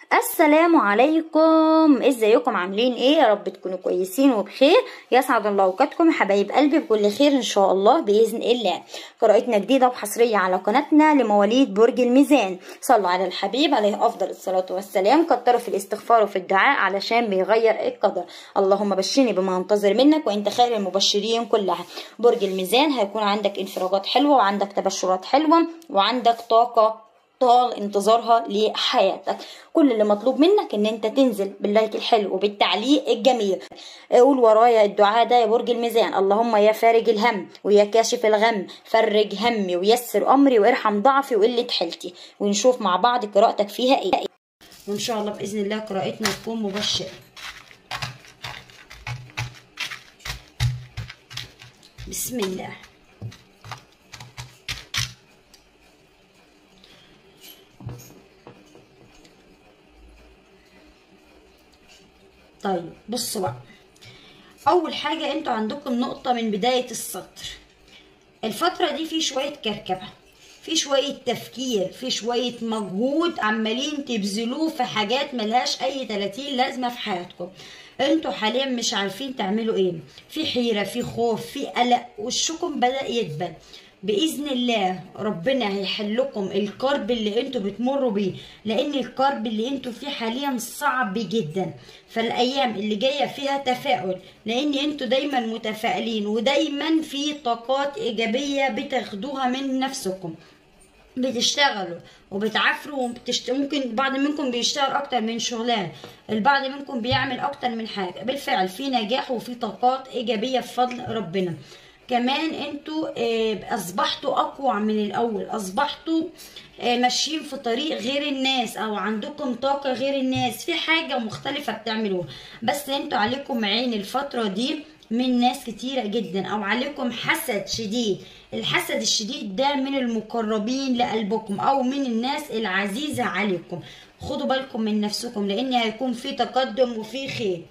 السلام عليكم ازيكم عاملين ايه يا رب تكونوا كويسين وبخير يسعد الله اوقاتكم يا حبايب قلبي بكل خير ان شاء الله باذن الله قراءتنا جديده وحصريه على قناتنا لمواليد برج الميزان صلوا على الحبيب عليه افضل الصلاه والسلام كتروا في الاستغفار وفي الدعاء علشان بيغير القدر اللهم بشرني بما انتظر منك وانت خير المبشرين كلها برج الميزان هيكون عندك انفراجات حلوه وعندك تبشرات حلوه وعندك طاقه طال انتظارها لحياتك كل اللي مطلوب منك ان انت تنزل باللايك الحلو وبالتعليق الجميل قول ورايا الدعاء ده يا برج الميزان اللهم يا فارج الهم ويا كاشف الغم فرج همي ويسر امري وارحم ضعفي وقله حيلتي ونشوف مع بعض قراءتك فيها ايه وان شاء الله باذن الله قراءتنا تكون مبشره بسم الله طيب بصوا بقى اول حاجه انتوا عندكم نقطه من بدايه السطر الفتره دي في شويه كركبه في شويه تفكير في شويه مجهود عمالين تبذلوه في حاجات ملهاش اي 30 لازمه في حياتكم انتوا حاليا مش عارفين تعملوا ايه في حيره في خوف في قلق وشكم بدا يدبل باذن الله ربنا هيحلكم الكرب اللي انتوا بتمروا بيه لان الكرب اللي انتوا فيه حاليا صعب جدا فالايام اللي جايه فيها تفاؤل لان انتوا دايما متفائلين ودايما في طاقات ايجابيه بتاخدوها من نفسكم بتشتغلوا وبتعافروا وبتشت... ممكن بعض منكم بيشتغل اكتر من شغلانه البعض منكم بيعمل اكتر من حاجه بالفعل في نجاح وفي طاقات ايجابيه بفضل ربنا كمان انتوا اصبحتوا اقوى من الاول اصبحتوا ماشيين في طريق غير الناس او عندكم طاقة غير الناس في حاجة مختلفة بتعملوها بس انتوا عليكم عين الفترة دي من ناس كتيرة جدا او عليكم حسد شديد الحسد الشديد ده من المقربين لقلبكم او من الناس العزيزة عليكم خدوا بالكم من نفسكم لان هيكون في تقدم وفي خير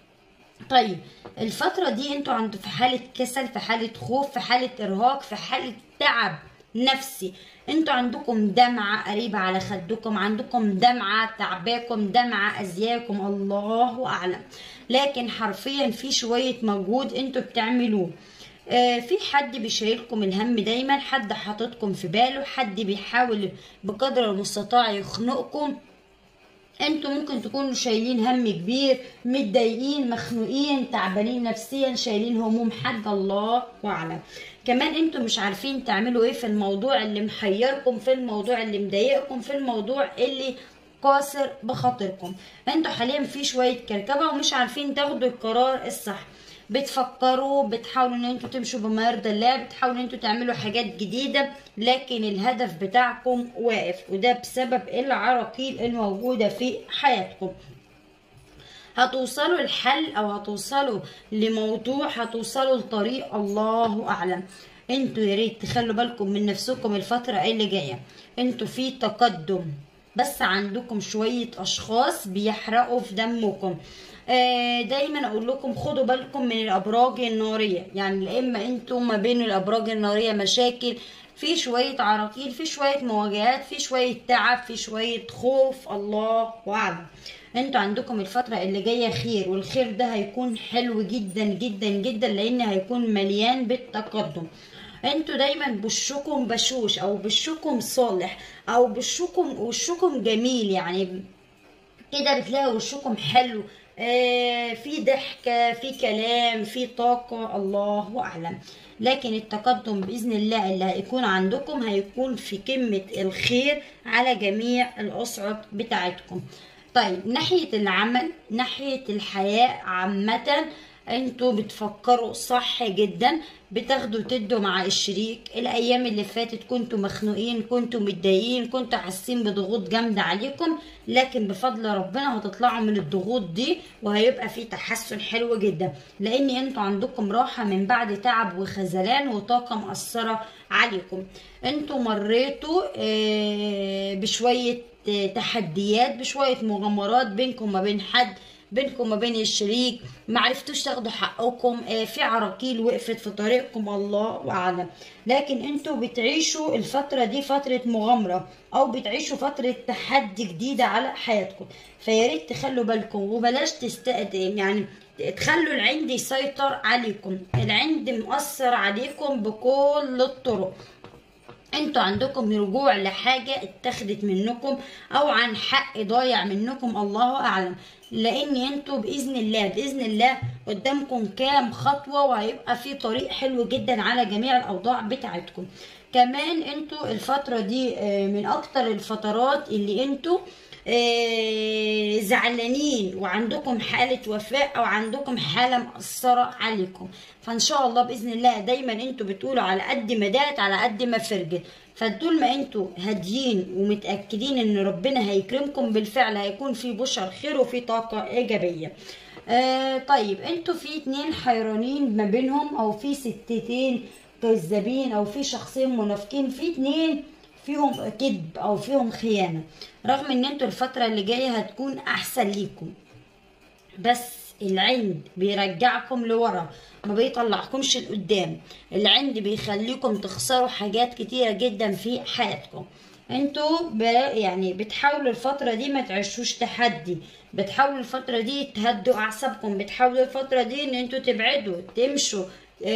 طيب الفترة دي انتوا عندوا في حالة كسل في حالة خوف في حالة ارهاق في حالة تعب نفسي انتوا عندكم دمعة قريبة على خدكم عندكم دمعة تعباكم دمعة ازياكم الله اعلم لكن حرفيا في شوية مجهود انتوا بتعملوه آه في حد بيشيلكم الهم دايما حد حاططكم في باله حد بيحاول بقدر المستطاع يخنقكم انتوا ممكن تكونوا شايلين هم كبير متضايقين مخنوقين تعبانين نفسيا شايلين هموم حد الله اعلم كمان انتوا مش عارفين تعملوا ايه في الموضوع اللي محيركم في الموضوع اللي مضايقكم في الموضوع اللي قاصر بخاطركم انتوا حاليا في شويه كركبه ومش عارفين تاخدوا القرار الصح بتفكروا بتحاولوا ان انتوا تمشوا بما يرضي الله بتحاولوا ان انتوا تعملوا حاجات جديده لكن الهدف بتاعكم واقف وده بسبب العراقيل الموجوده في حياتكم هتوصلوا لحل او هتوصلوا لموضوع هتوصلوا لطريق الله اعلم انتوا يا ريت تخلوا بالكم من نفسكم الفتره اللي جايه انتوا في تقدم بس عندكم شويه اشخاص بيحرقوا في دمكم دايما اقول لكم خدوا بالكم من الابراج الناريه يعني لا اما انتوا ما بين الابراج الناريه مشاكل في شويه عراقيل في شويه مواجهات في شويه تعب في شويه خوف الله اعلم انتوا عندكم الفتره اللي جايه خير والخير ده هيكون حلو جدا جدا جدا لان هيكون مليان بالتقدم انتوا دايما بشكم بشوش او بشكم صالح او بشكم وشكم جميل يعني كده بتلاقوا وشكم حلو آه في ضحكة في كلام في طاقة الله أعلم لكن التقدم بإذن الله اللي هيكون عندكم هيكون في قمة الخير على جميع الأصعد بتاعتكم طيب ناحية العمل ناحية الحياة عامة انتوا بتفكروا صح جدا بتاخدوا تدوا مع الشريك الايام اللي فاتت كنتوا مخنوقين كنتوا متضايقين كنتوا حاسين بضغوط جامده عليكم لكن بفضل ربنا هتطلعوا من الضغوط دي وهيبقى في تحسن حلو جدا لان انتوا عندكم راحه من بعد تعب وخذلان وطاقه مأثره عليكم انتوا مريتوا بشويه تحديات بشويه مغامرات بينكم وما بين حد بينكم وبين الشريك معرفتوش تاخدوا حقكم آه، في عراقيل وقفت في طريقكم الله اعلم لكن انتوا بتعيشوا الفترة دي فترة مغامرة او بتعيشوا فترة تحدي جديدة على حياتكم فيا ريت تخلوا بالكم وبلاش تستقدم يعني تخلوا العند يسيطر عليكم العند مؤثر عليكم بكل الطرق انتوا عندكم رجوع لحاجة اتخذت منكم او عن حق ضايع منكم الله اعلم لان انتوا باذن الله باذن الله قدامكم كام خطوة وهيبقى في طريق حلو جدا على جميع الاوضاع بتاعتكم كمان انتوا الفترة دي آه، من اكتر الفترات اللي انتوا آه، زعلانين وعندكم حالة وفاة أو عندكم حالة مأثرة عليكم فإن شاء الله بإذن الله دايما انتوا بتقولوا على قد ما دات على قد ما فرجت فطول ما انتوا هاديين ومتأكدين ان ربنا هيكرمكم بالفعل هيكون في بشر خير وفي طاقة إيجابية آه طيب انتوا في اتنين حيرانين ما بينهم او في ستتين كذابين او في شخصين منافقين في اتنين فيهم كذب او فيهم خيانه رغم ان انتوا الفتره اللي جايه هتكون احسن ليكم بس العند بيرجعكم لورا ما بيطلعكمش لقدام العند بيخليكم تخسروا حاجات كتيره جدا في حياتكم انتوا ب... يعني بتحاولوا الفترة دي ما تعيشوش تحدي بتحاولوا الفترة دي تهدوا أعصابكم بتحاولوا الفترة دي إن انتوا تبعدوا تمشوا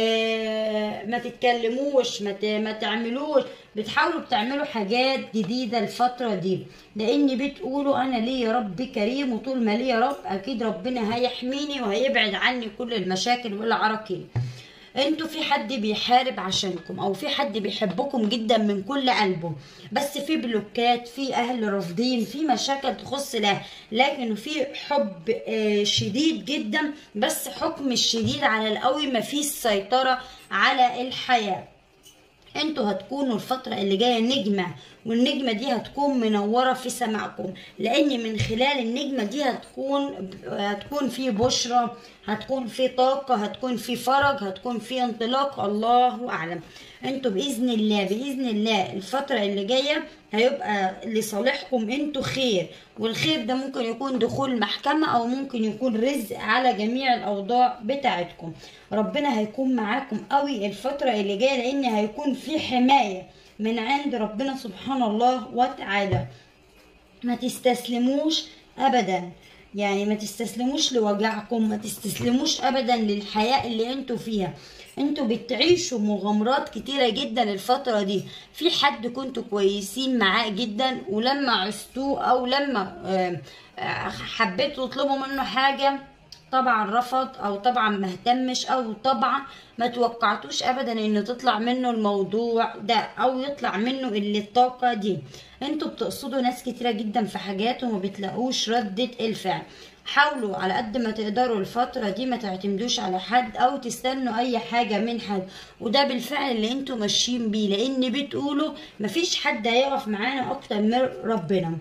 آه، ما تتكلموش ما ت- ما تعملوش بتحاولوا بتعملوا حاجات جديدة الفترة دي لان بتقولوا انا ليه يا رب كريم وطول ما ليه يا رب اكيد ربنا هيحميني وهيبعد عني كل المشاكل والعراقيل انتوا في حد بيحارب عشانكم او في حد بيحبكم جدا من كل قلبه بس في بلوكات في اهل رافضين في مشاكل تخص الاهل لكن في حب آه، شديد جدا بس حكم الشديد على القوي مفيش سيطرة على الحياة انتوا هتكونوا الفترة اللي جاية نجمة والنجمة دي هتكون منورة في سماعكم لان من خلال النجمة دي هتكون هتكون في بشرة هتكون في طاقة هتكون في فرج هتكون في انطلاق الله اعلم انتوا باذن الله باذن الله الفترة اللي جاية هيبقى لصالحكم انتوا خير والخير ده ممكن يكون دخول محكمة او ممكن يكون رزق على جميع الاوضاع بتاعتكم ربنا هيكون معاكم قوي الفترة اللي جاية لان هيكون في حماية من عند ربنا سبحانه الله وتعالى ما تستسلموش ابدا يعني ما تستسلموش لوجعكم ما تستسلموش ابدا للحياة اللي انتوا فيها انتوا بتعيشوا مغامرات كتيرة جدا الفترة دي في حد كنتوا كويسين معاه جدا ولما عشتوه او لما آه، آه، حبيتوا تطلبوا منه حاجة طبعا رفض او طبعا ما اهتمش او طبعا ما توقعتوش ابدا ان تطلع منه الموضوع ده او يطلع منه اللي الطاقة دي انتوا بتقصدوا ناس كتيرة جدا في حاجات وما بتلاقوش ردة الفعل حاولوا على قد ما تقدروا الفترة دي ما تعتمدوش على حد او تستنوا اي حاجة من حد وده بالفعل اللي انتوا ماشيين بيه لان بتقولوا مفيش حد هيقف معانا اكتر من ربنا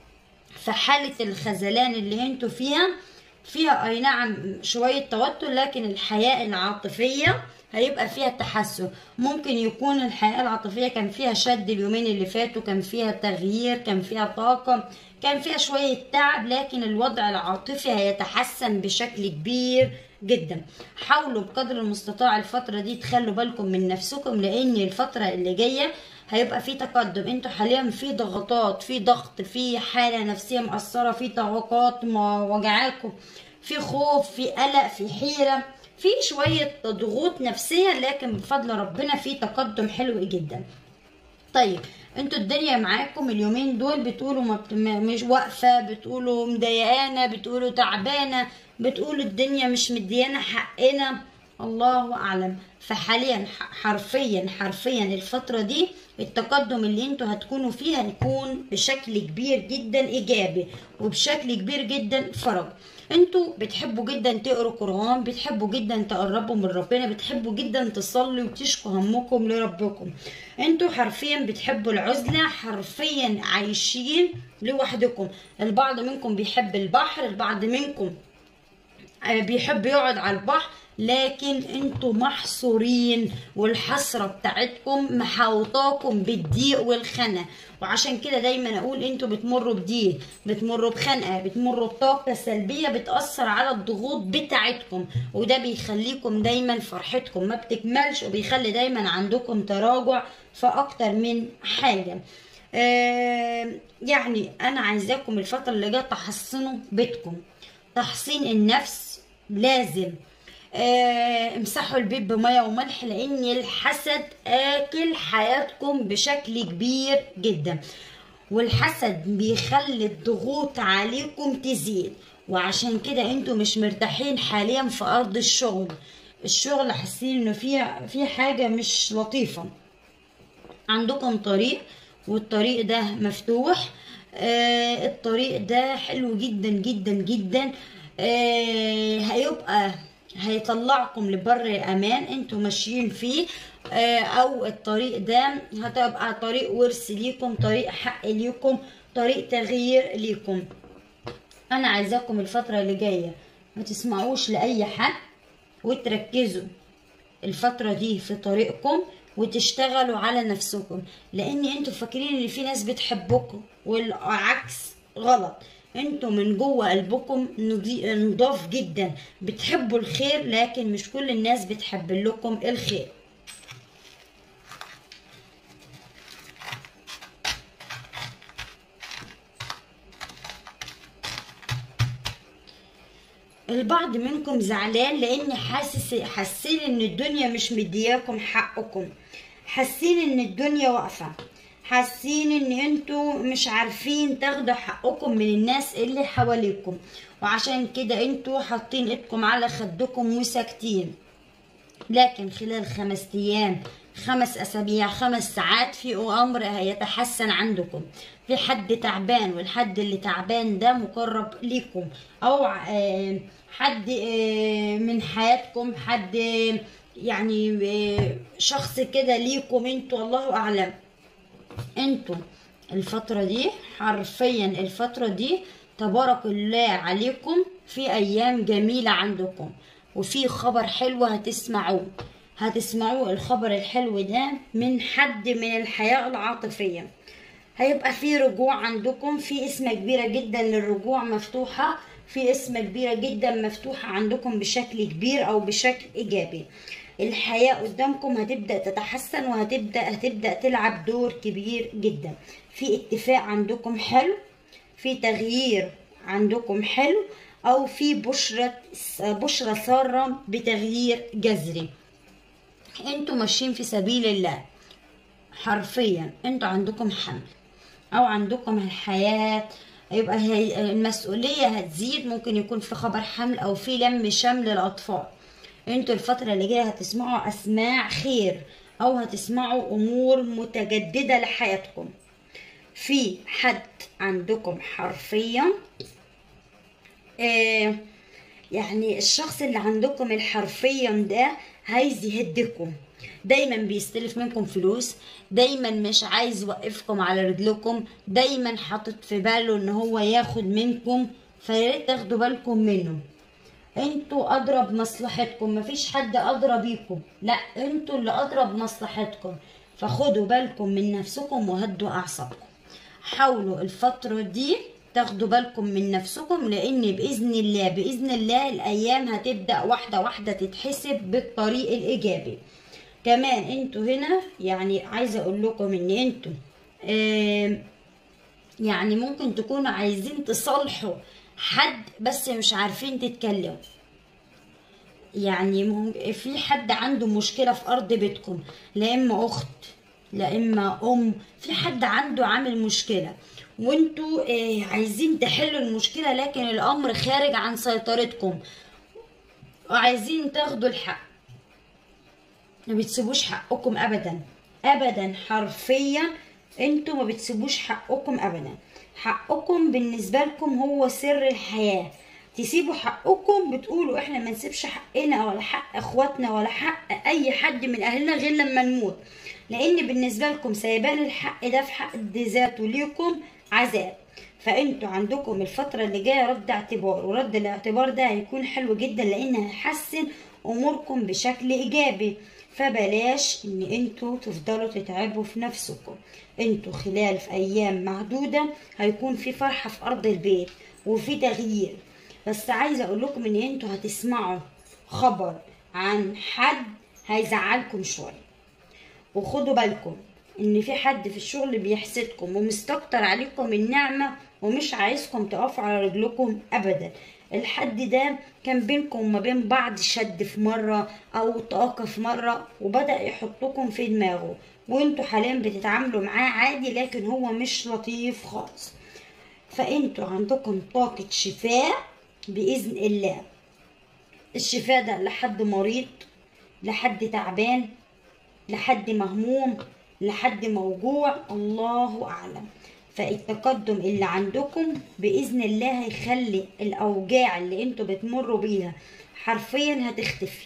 في حالة الخذلان اللي انتوا فيها فيها اي نعم شوية توتر لكن الحياة العاطفية هيبقى فيها تحسن ممكن يكون الحياة العاطفية كان فيها شد اليومين اللي فاتوا كان فيها تغيير كان فيها طاقة كان فيها شوية تعب لكن الوضع العاطفي هيتحسن بشكل كبير جدا حاولوا بقدر المستطاع الفترة دي تخلوا بالكم من نفسكم لان الفترة اللي جاية هيبقى في تقدم انتوا حاليا في ضغطات في ضغط في حالة نفسية مأثرة في توقعات ما وجعاكم في خوف في قلق في حيرة في شوية ضغوط نفسية لكن بفضل ربنا في تقدم حلو جدا طيب انتوا الدنيا معاكم اليومين دول بتقولوا ما بت... ما- مش واقفة بتقولوا مضايقانا بتقولوا تعبانة بتقولوا الدنيا مش مديانا حقنا الله اعلم فحاليا ح- حرفيا حرفيا الفترة دي التقدم اللي انتوا هتكونوا فيه هيكون بشكل كبير جدا ايجابي وبشكل كبير جدا فرج انتوا بتحبوا جدا تقروا قرآن بتحبوا جدا تقربوا من ربنا بتحبوا جدا تصلوا وتشكوا همكم لربكم انتوا حرفيا بتحبوا العزلة حرفيا عايشين لوحدكم البعض منكم بيحب البحر البعض منكم آه، بيحب يقعد على البحر لكن انتوا محصورين والحسرة بتاعتكم محاوطاكم بالضيق والخنقة وعشان كده دايما اقول انتوا بتمروا بضيق بتمروا بخنقة بتمروا بطاقة سلبية بتأثر على الضغوط بتاعتكم وده بيخليكم دايما فرحتكم ما بتكملش وبيخلي دايما عندكم تراجع في اكتر من حاجة آه يعني انا عايزاكم الفترة اللي جاية تحصنوا بيتكم تحصين النفس لازم آه امسحوا البيت بميه وملح لان الحسد اكل حياتكم بشكل كبير جدا والحسد بيخلي الضغوط عليكم تزيد وعشان كده انتوا مش مرتاحين حاليا في ارض الشغل الشغل حاسين انه في في حاجه مش لطيفه عندكم طريق والطريق ده مفتوح آه الطريق ده حلو جدا جدا جدا آه هيبقى هيطلعكم لبر الامان انتوا ماشيين فيه آه او الطريق ده هتبقى طريق ورث ليكم طريق حق ليكم طريق تغيير ليكم انا عايزاكم الفترة اللي جاية ما تسمعوش لاي حد وتركزوا الفترة دي في طريقكم وتشتغلوا على نفسكم لان انتوا فاكرين ان في ناس بتحبكم والعكس غلط انتوا من جوه قلبكم نضاف جدا بتحبوا الخير لكن مش كل الناس بتحب لكم الخير البعض منكم زعلان لان حاسس حاسين ان الدنيا مش مدياكم حقكم حاسين ان الدنيا واقفه حاسين ان انتوا مش عارفين تاخدوا حقكم من الناس اللي حواليكم وعشان كده انتوا حاطين ايدكم على خدكم وساكتين لكن خلال خمس ايام خمس اسابيع خمس ساعات في امر هيتحسن عندكم في حد تعبان والحد اللي تعبان ده مقرب ليكم او حد من حياتكم حد يعني شخص كده ليكم انتوا الله اعلم انتوا الفترة دي حرفيا الفترة دي تبارك الله عليكم في ايام جميلة عندكم وفي خبر حلو هتسمعوه هتسمعوه الخبر الحلو ده من حد من الحياة العاطفية هيبقى في رجوع عندكم في اسم كبيرة جدا للرجوع مفتوحة في اسم كبيرة جدا مفتوحة عندكم بشكل كبير او بشكل ايجابي الحياة قدامكم هتبدأ تتحسن وهتبدأ هتبدأ تلعب دور كبير جدا في اتفاق عندكم حلو في تغيير عندكم حلو او في بشرة بشرة سارة بتغيير جذري انتوا ماشيين في سبيل الله حرفيا انتوا عندكم حمل او عندكم الحياة يبقى هي المسؤولية هتزيد ممكن يكون في خبر حمل او في لم شمل الاطفال انتوا الفترة اللي جاية هتسمعوا اسماع خير او هتسمعوا امور متجددة لحياتكم في حد عندكم حرفيا آه يعني الشخص اللي عندكم الحرفيا ده عايز يهدكم دايما بيستلف منكم فلوس دايما مش عايز يوقفكم على رجلكم دايما حاطط في باله ان هو ياخد منكم فياريت تاخدوا بالكم منه انتوا ادرى بمصلحتكم مفيش حد ادرى بيكم لا انتوا اللي ادرى بمصلحتكم فخدوا بالكم من نفسكم وهدوا اعصابكم حاولوا الفترة دي تاخدوا بالكم من نفسكم لان باذن الله باذن الله الايام هتبدا واحده واحده تتحسب بالطريق الايجابي كمان انتوا هنا يعني عايزه اقول لكم ان انتوا آه يعني ممكن تكونوا عايزين تصالحوا حد بس مش عارفين تتكلموا يعني في حد عنده مشكله في ارض بيتكم لا اما اخت لا اما ام في حد عنده عامل مشكله وانتوا آه عايزين تحلوا المشكلة لكن الأمر خارج عن سيطرتكم وعايزين تاخدوا الحق ما بتسيبوش حقكم أبدا أبدا حرفيا انتوا ما بتسيبوش حقكم أبدا حقكم بالنسبة لكم هو سر الحياة تسيبوا حقكم بتقولوا احنا ما نسيبش حقنا ولا حق اخواتنا ولا حق اي حد من اهلنا غير لما نموت لان بالنسبه لكم سايبان الحق ده في حد ذاته ليكم عذاب فانتوا عندكم الفتره اللي جايه رد اعتبار ورد الاعتبار ده هيكون حلو جدا لان هيحسن اموركم بشكل ايجابي فبلاش ان انتوا تفضلوا تتعبوا في نفسكم انتوا خلال في ايام معدودة هيكون في فرحة في ارض البيت وفي تغيير بس عايزة اقول لكم ان انتوا هتسمعوا خبر عن حد هيزعلكم شوية وخدوا بالكم ان في حد في الشغل بيحسدكم ومستكتر عليكم النعمة ومش عايزكم تقفوا على رجلكم ابدا الحد ده كان بينكم وما بين بعض شد في مرة او طاقة في مرة وبدأ يحطكم في دماغه وانتوا حاليا بتتعاملوا معاه عادي لكن هو مش لطيف خالص فانتوا عندكم طاقة شفاء بإذن الله الشفاء ده لحد مريض لحد تعبان لحد مهموم لحد موجوع الله أعلم فالتقدم اللي عندكم بإذن الله هيخلي الأوجاع اللي انتوا بتمروا بيها حرفيا هتختفي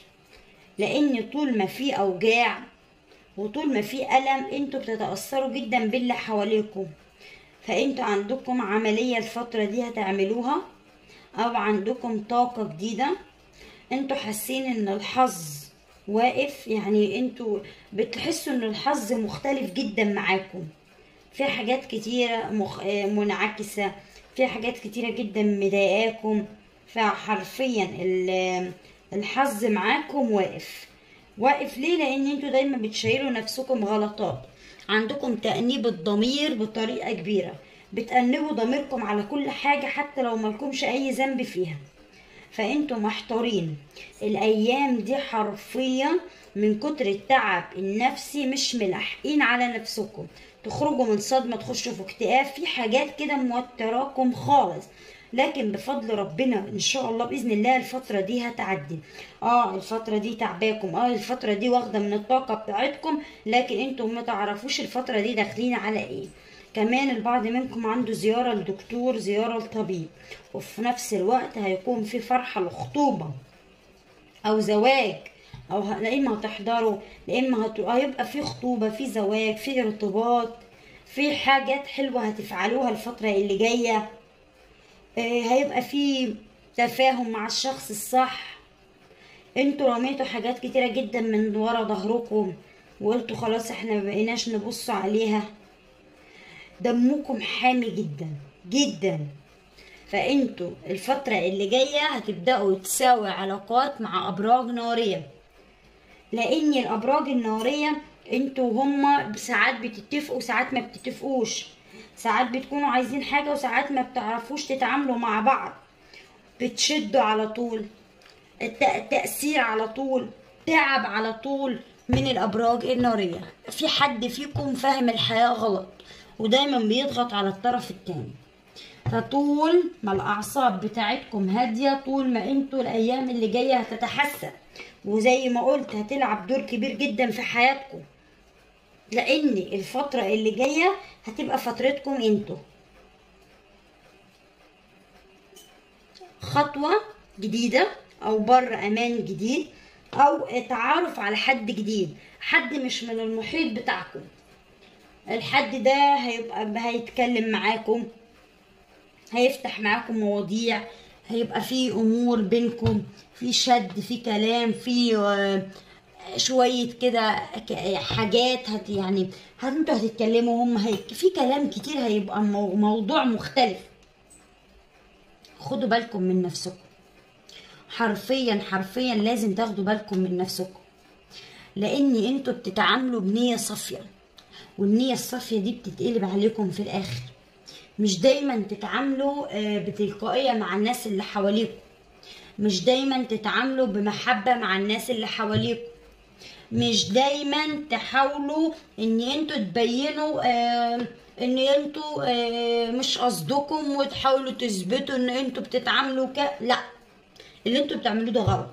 لأن طول ما في أوجاع وطول ما في ألم انتوا بتتأثروا جدا باللي حواليكم فانتوا عندكم عملية الفترة دي هتعملوها أو عندكم طاقة جديدة انتوا حاسين ان الحظ واقف يعني انتوا بتحسوا ان الحظ مختلف جدا معاكم في حاجات كتيرة مخ... آه، منعكسة في حاجات كتيرة جدا مضايقاكم فحرفيا ال- الحظ معاكم واقف واقف ليه لان انتوا دايما بتشيلوا نفسكم غلطات عندكم تأنيب الضمير بطريقة كبيرة بتأنبوا ضميركم على كل حاجة حتى لو ملكمش أي ذنب فيها فانتوا محتارين الايام دي حرفيا من كتر التعب النفسي مش ملاحقين على نفسكم تخرجوا من صدمة تخشوا في اكتئاب في حاجات كده موتراكم خالص لكن بفضل ربنا ان شاء الله باذن الله الفتره دي هتعدي اه الفتره دي تعباكم اه الفتره دي واخده من الطاقه بتاعتكم لكن انتم ما تعرفوش الفتره دي داخلين على ايه كمان البعض منكم عنده زيارة لدكتور زيارة لطبيب وفي نفس الوقت هيكون في فرحة لخطوبة أو زواج أو ه- لا إما هتحضروا لا إما هت... هيبقى في خطوبة في زواج في ارتباط في حاجات حلوة هتفعلوها الفترة اللي جاية آه، هيبقى في تفاهم مع الشخص الصح انتوا رميتوا حاجات كتيرة جدا من ورا ظهركم وقلتوا خلاص احنا مبقيناش نبص عليها دمكم حامي جدا جدا فانتوا الفترة اللي جاية هتبدأوا تساوي علاقات مع أبراج نارية لأن الأبراج النارية انتوا هما ساعات بتتفقوا ساعات ما بتتفقوش ساعات بتكونوا عايزين حاجة وساعات ما بتعرفوش تتعاملوا مع بعض بتشدوا على طول الت- التأثير على طول تعب على طول من الأبراج النارية في حد فيكم فاهم الحياة غلط ودايما بيضغط على الطرف التاني فطول ما الأعصاب بتاعتكم هادية طول ما انتوا الأيام اللي جاية هتتحسن وزي ما قلت هتلعب دور كبير جدا في حياتكم لأن الفترة اللي جاية هتبقى فترتكم انتوا خطوة جديدة أو بر أمان جديد أو تعرف على حد جديد حد مش من المحيط بتاعكم الحد ده هيبقى هيتكلم معاكم هيفتح معاكم مواضيع هيبقى في امور بينكم في شد في كلام في آه، شوية كده ك- حاجات هت يعني هت انتوا هتتكلموا هم هي في كلام كتير هيبقى مو- موضوع مختلف خدوا بالكم من نفسكم حرفيا حرفيا لازم تاخدوا بالكم من نفسكم لان انتوا بتتعاملوا بنية صافية والنية الصافية دي بتتقلب عليكم في الاخر مش دايما تتعاملوا آه، بتلقائية مع الناس اللي حواليكم مش دايما تتعاملوا بمحبة مع الناس اللي حواليكم مش دايما تحاولوا ان انتوا تبينوا آه ان انتوا آه مش قصدكم وتحاولوا تثبتوا ان انتوا بتتعاملوا ك لا اللي انتوا بتعملوه ده غلط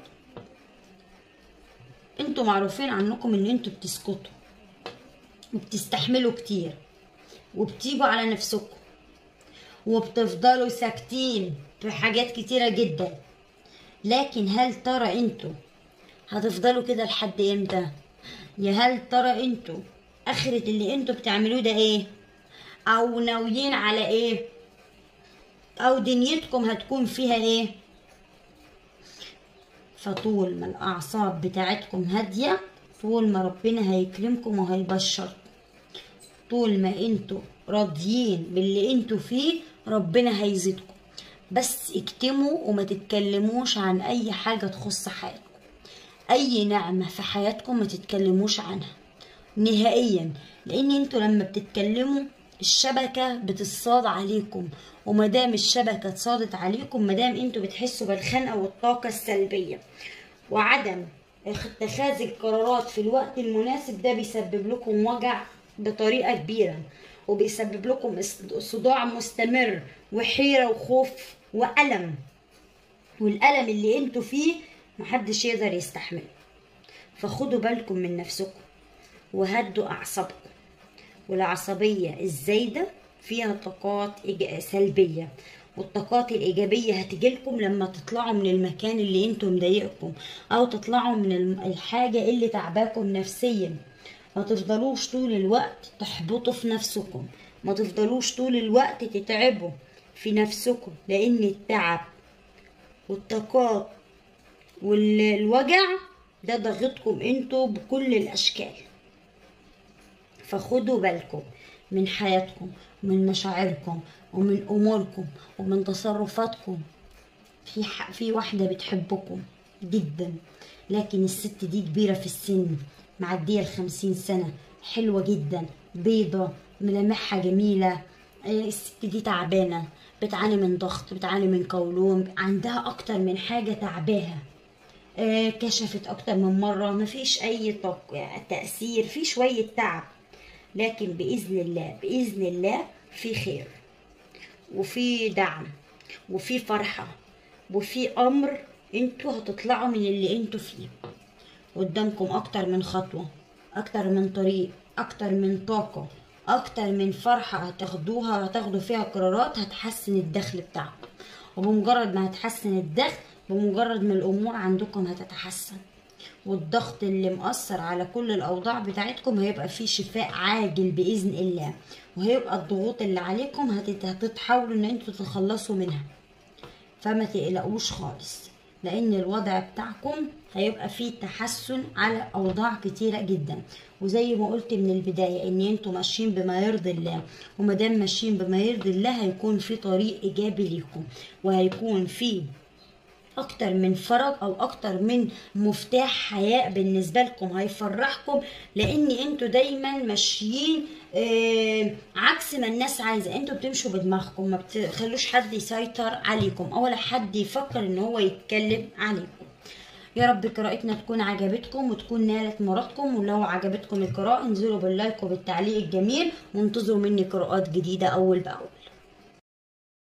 انتوا معروفين عنكم ان انتوا بتسكتوا وبتستحملوا كتير وبتيجوا على نفسكم وبتفضلوا ساكتين في حاجات كتيرة جدا لكن هل ترى انتوا هتفضلوا كده لحد امتى يا هل ترى انتوا اخرة اللي انتوا بتعملوه ده ايه او ناويين على ايه او دنيتكم هتكون فيها ايه فطول ما الاعصاب بتاعتكم هاديه طول ما ربنا هيكرمكم وهيبشركم طول ما انتوا راضيين باللي انتوا فيه ربنا هيزيدكم بس اكتموا وما تتكلموش عن اي حاجه تخص حياتكم اي نعمه في حياتكم ما تتكلموش عنها نهائيا لان انتوا لما بتتكلموا الشبكة بتصاد عليكم ومادام الشبكة اتصادت عليكم مادام انتوا بتحسوا بالخنقة والطاقة السلبية وعدم اتخاذ القرارات في الوقت المناسب ده بيسبب لكم وجع بطريقة كبيرة وبيسبب لكم صداع مستمر وحيرة وخوف وألم والألم اللي انتوا فيه محدش يقدر يستحمله فخدوا بالكم من نفسكم وهدوا أعصابكم والعصبية الزايدة فيها طاقات سلبية والطاقات الإيجابية هتجيلكم لما تطلعوا من المكان اللي انتوا مضايقكم أو تطلعوا من الحاجة اللي تعباكم نفسيا ما تفضلوش طول الوقت تحبطوا في نفسكم ما تفضلوش طول الوقت تتعبوا في نفسكم لأن التعب والطاقات والوجع ده ضغطكم انتوا بكل الأشكال فخدوا بالكم من حياتكم ومن مشاعركم ومن اموركم ومن تصرفاتكم في ح... في واحده بتحبكم جدا لكن الست دي كبيره في السن معديه الخمسين سنه حلوه جدا بيضه ملامحها جميله الست دي تعبانه بتعاني من ضغط بتعاني من قولون عندها اكتر من حاجه تعباها كشفت اكتر من مره مفيش اي تاثير في شويه تعب لكن بإذن الله بإذن الله في خير وفي دعم وفي فرحة وفي أمر انتوا هتطلعوا من اللي انتوا فيه قدامكم أكتر من خطوة أكتر من طريق أكتر من طاقة أكتر من فرحة هتاخدوها هتاخدوا فيها قرارات هتحسن الدخل بتاعكم وبمجرد ما هتحسن الدخل بمجرد ما الأمور عندكم هتتحسن والضغط اللي مأثر على كل الأوضاع بتاعتكم هيبقى فيه شفاء عاجل بإذن الله وهيبقى الضغوط اللي عليكم هتتحاولوا ان انتوا تتخلصوا منها فما تقلقوش خالص لان الوضع بتاعكم هيبقى فيه تحسن على اوضاع كتيره جدا وزي ما قلت من البدايه ان انتوا ماشيين بما يرضي الله ومادام ماشيين بما يرضي الله هيكون في طريق ايجابي ليكم وهيكون في اكتر من فرج او اكتر من مفتاح حياة بالنسبة لكم هيفرحكم لان انتوا دايما ماشيين آه عكس ما الناس عايزة انتوا بتمشوا بدماغكم ما بتخلوش حد يسيطر عليكم او ولا حد يفكر ان هو يتكلم عليكم يا رب قراءتنا تكون عجبتكم وتكون نالت مرادكم ولو عجبتكم القراءة انزلوا باللايك وبالتعليق الجميل وانتظروا مني قراءات جديدة اول باول